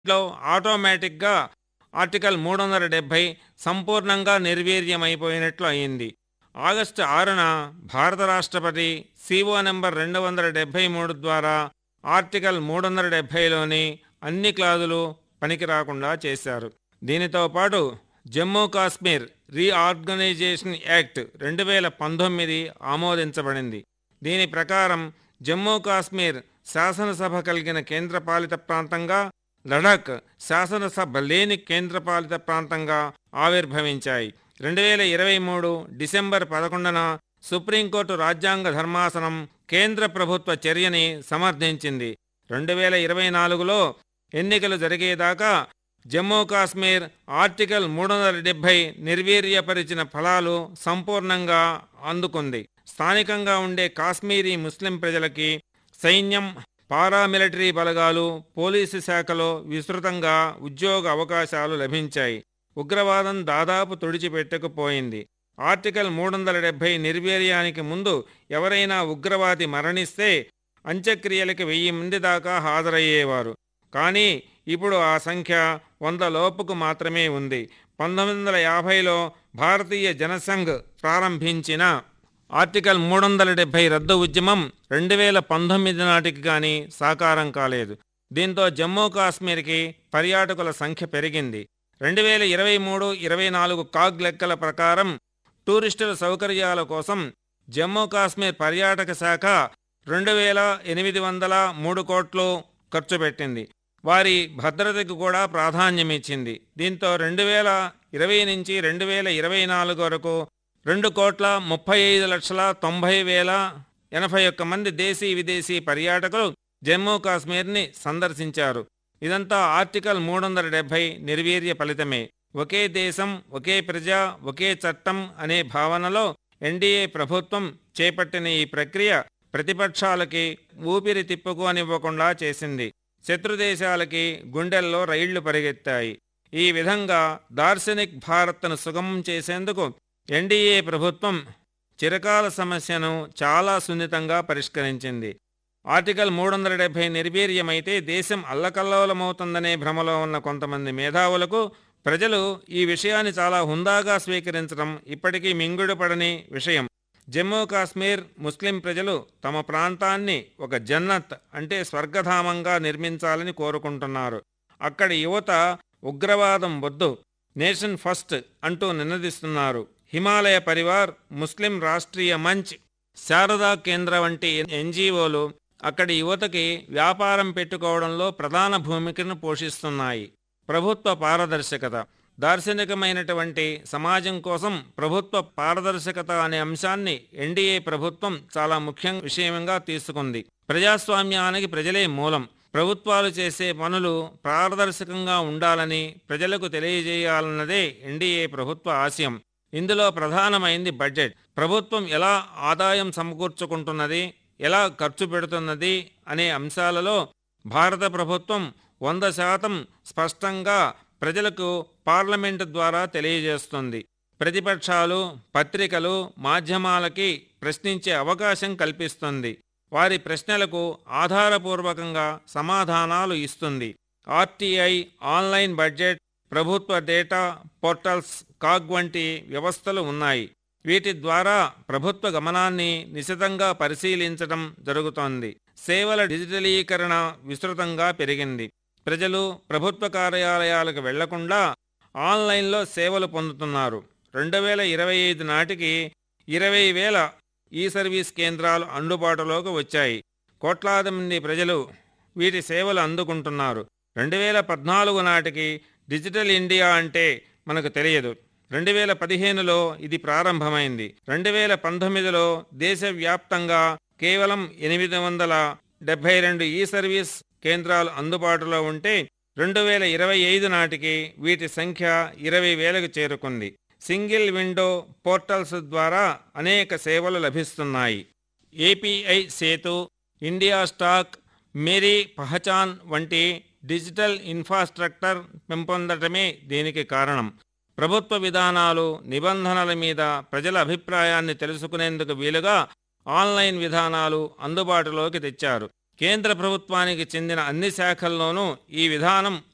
లో ఆటోమేటిక్గా ఆర్టికల్ మూడు వందల డెబ్భై సంపూర్ణంగా నిర్వీర్యమైపోయినట్లు అయింది ఆగస్టు ఆరున భారత రాష్ట్రపతి సిఓ నెంబర్ రెండు వందల డెబ్భై మూడు ద్వారా ఆర్టికల్ మూడు వందల డెబ్భైలోని అన్ని క్లాజులు పనికి రాకుండా చేశారు దీనితో పాటు జమ్మూ కాశ్మీర్ రీఆర్గనైజేషన్ యాక్ట్ రెండు వేల పంతొమ్మిది ఆమోదించబడింది దీని ప్రకారం జమ్మూ కాశ్మీర్ శాసనసభ కలిగిన కేంద్రపాలిత ప్రాంతంగా లడాక్ శాసనసభ లేని కేంద్రపాలిత ప్రాంతంగా ఆవిర్భవించాయి రెండు వేల ఇరవై మూడు డిసెంబర్ పదకొండున సుప్రీంకోర్టు రాజ్యాంగ ధర్మాసనం కేంద్ర ప్రభుత్వ చర్యని సమర్థించింది రెండు వేల ఇరవై నాలుగులో ఎన్నికలు జరిగేదాకా జమ్మూ కాశ్మీర్ ఆర్టికల్ మూడు వందల డెబ్బై నిర్వీర్యపరిచిన ఫలాలు సంపూర్ణంగా అందుకుంది స్థానికంగా ఉండే కాశ్మీరీ ముస్లిం ప్రజలకి సైన్యం పారామిలిటరీ బలగాలు పోలీసు శాఖలో విస్తృతంగా ఉద్యోగ అవకాశాలు లభించాయి ఉగ్రవాదం దాదాపు తుడిచిపెట్టకపోయింది ఆర్టికల్ మూడు వందల డెబ్బై నిర్వీర్యానికి ముందు ఎవరైనా ఉగ్రవాది మరణిస్తే అంత్యక్రియలకు వెయ్యి మంది దాకా హాజరయ్యేవారు కానీ ఇప్పుడు ఆ సంఖ్య వంద లోపుకు మాత్రమే ఉంది పంతొమ్మిది వందల యాభైలో భారతీయ జనసంఘ్ ప్రారంభించిన ఆర్టికల్ మూడు వందల డెబ్బై రద్దు ఉద్యమం రెండు వేల పంతొమ్మిది నాటికి కానీ సాకారం కాలేదు దీంతో జమ్మూ కాశ్మీర్కి పర్యాటకుల సంఖ్య పెరిగింది రెండు వేల ఇరవై మూడు ఇరవై నాలుగు కాగ్ లెక్కల ప్రకారం టూరిస్టుల సౌకర్యాల కోసం జమ్మూ కాశ్మీర్ పర్యాటక శాఖ రెండు వేల ఎనిమిది వందల మూడు కోట్లు ఖర్చు పెట్టింది వారి భద్రతకు కూడా ప్రాధాన్యమిచ్చింది దీంతో రెండు వేల ఇరవై నుంచి రెండు వేల ఇరవై నాలుగు వరకు రెండు కోట్ల ముప్పై ఐదు లక్షల తొంభై వేల ఎనభై ఒక్క మంది దేశీ విదేశీ పర్యాటకులు జమ్మూ కాశ్మీర్ని సందర్శించారు ఇదంతా ఆర్టికల్ మూడు వందల డెబ్బై నిర్వీర్య ఫలితమే ఒకే దేశం ఒకే ప్రజ ఒకే చట్టం అనే భావనలో ఎన్డీఏ ప్రభుత్వం చేపట్టిన ఈ ప్రక్రియ ప్రతిపక్షాలకి ఊపిరి తిప్పుకోనివ్వకుండా చేసింది శత్రుదేశాలకి గుండెల్లో రైళ్లు పరిగెత్తాయి ఈ విధంగా దార్శనిక్ భారత్ను సుగమం చేసేందుకు ఎన్డీఏ ప్రభుత్వం చిరకాల సమస్యను చాలా సున్నితంగా పరిష్కరించింది ఆర్టికల్ మూడు వందల డెబ్బై నిర్వీర్యమైతే దేశం అల్లకల్లోలమవుతుందనే భ్రమలో ఉన్న కొంతమంది మేధావులకు ప్రజలు ఈ విషయాన్ని చాలా హుందాగా స్వీకరించడం ఇప్పటికీ మింగుడుపడని విషయం జమ్మూ కాశ్మీర్ ముస్లిం ప్రజలు తమ ప్రాంతాన్ని ఒక జన్నత్ అంటే స్వర్గధామంగా నిర్మించాలని కోరుకుంటున్నారు అక్కడి యువత ఉగ్రవాదం వద్దు నేషన్ ఫస్ట్ అంటూ నినదిస్తున్నారు హిమాలయ పరివార్ ముస్లిం రాష్ట్రీయ మంచ్ శారదా కేంద్ర వంటి ఎన్జీఓలు అక్కడి యువతకి వ్యాపారం పెట్టుకోవడంలో ప్రధాన భూమికను పోషిస్తున్నాయి ప్రభుత్వ పారదర్శకత దార్శనికమైనటువంటి సమాజం కోసం ప్రభుత్వ పారదర్శకత అనే అంశాన్ని ఎన్డీఏ ప్రభుత్వం చాలా ముఖ్య విషయంగా తీసుకుంది ప్రజాస్వామ్యానికి ప్రజలే మూలం ప్రభుత్వాలు చేసే పనులు పారదర్శకంగా ఉండాలని ప్రజలకు తెలియజేయాలన్నదే ఎన్డీఏ ప్రభుత్వ ఆశయం ఇందులో ప్రధానమైంది బడ్జెట్ ప్రభుత్వం ఎలా ఆదాయం సమకూర్చుకుంటున్నది ఎలా ఖర్చు పెడుతున్నది అనే అంశాలలో భారత ప్రభుత్వం వంద శాతం స్పష్టంగా ప్రజలకు పార్లమెంటు ద్వారా తెలియజేస్తుంది ప్రతిపక్షాలు పత్రికలు మాధ్యమాలకి ప్రశ్నించే అవకాశం కల్పిస్తుంది వారి ప్రశ్నలకు ఆధారపూర్వకంగా సమాధానాలు ఇస్తుంది ఆర్టీఐ ఆన్లైన్ బడ్జెట్ ప్రభుత్వ డేటా పోర్టల్స్ కాగ్ వంటి వ్యవస్థలు ఉన్నాయి వీటి ద్వారా ప్రభుత్వ గమనాన్ని నిశితంగా పరిశీలించడం జరుగుతోంది సేవల డిజిటలీకరణ విస్తృతంగా పెరిగింది ప్రజలు ప్రభుత్వ కార్యాలయాలకు వెళ్లకుండా ఆన్లైన్లో సేవలు పొందుతున్నారు రెండు వేల ఇరవై ఐదు నాటికి ఇరవై వేల ఈ సర్వీస్ కేంద్రాలు అందుబాటులోకి వచ్చాయి కోట్లాది మంది ప్రజలు వీటి సేవలు అందుకుంటున్నారు రెండు వేల పద్నాలుగు నాటికి డిజిటల్ ఇండియా అంటే మనకు తెలియదు రెండు వేల పదిహేనులో ఇది ప్రారంభమైంది రెండు వేల పంతొమ్మిదిలో దేశవ్యాప్తంగా కేవలం ఎనిమిది వందల డెబ్బై రెండు ఈ సర్వీస్ కేంద్రాలు అందుబాటులో ఉంటే రెండు వేల ఇరవై ఐదు నాటికి వీటి సంఖ్య ఇరవై వేలకు చేరుకుంది సింగిల్ విండో పోర్టల్స్ ద్వారా అనేక సేవలు లభిస్తున్నాయి API Setu India stack Meri Pehchaan వంటి డిజిటల్ ఇన్ఫ్రాస్ట్రక్చర్ పెంపొందటమే దీనికి కారణం ప్రభుత్వ విధానాలు నిబంధనల మీద ప్రజల అభిప్రాయాన్ని తెలుసుకునేందుకు వీలుగా ఆన్లైన్ విధానాలు అందుబాటులోకి తెచ్చారు కేంద్ర ప్రభుత్వానికి చెందిన అన్ని శాఖల్లోనూ ఈ విధానం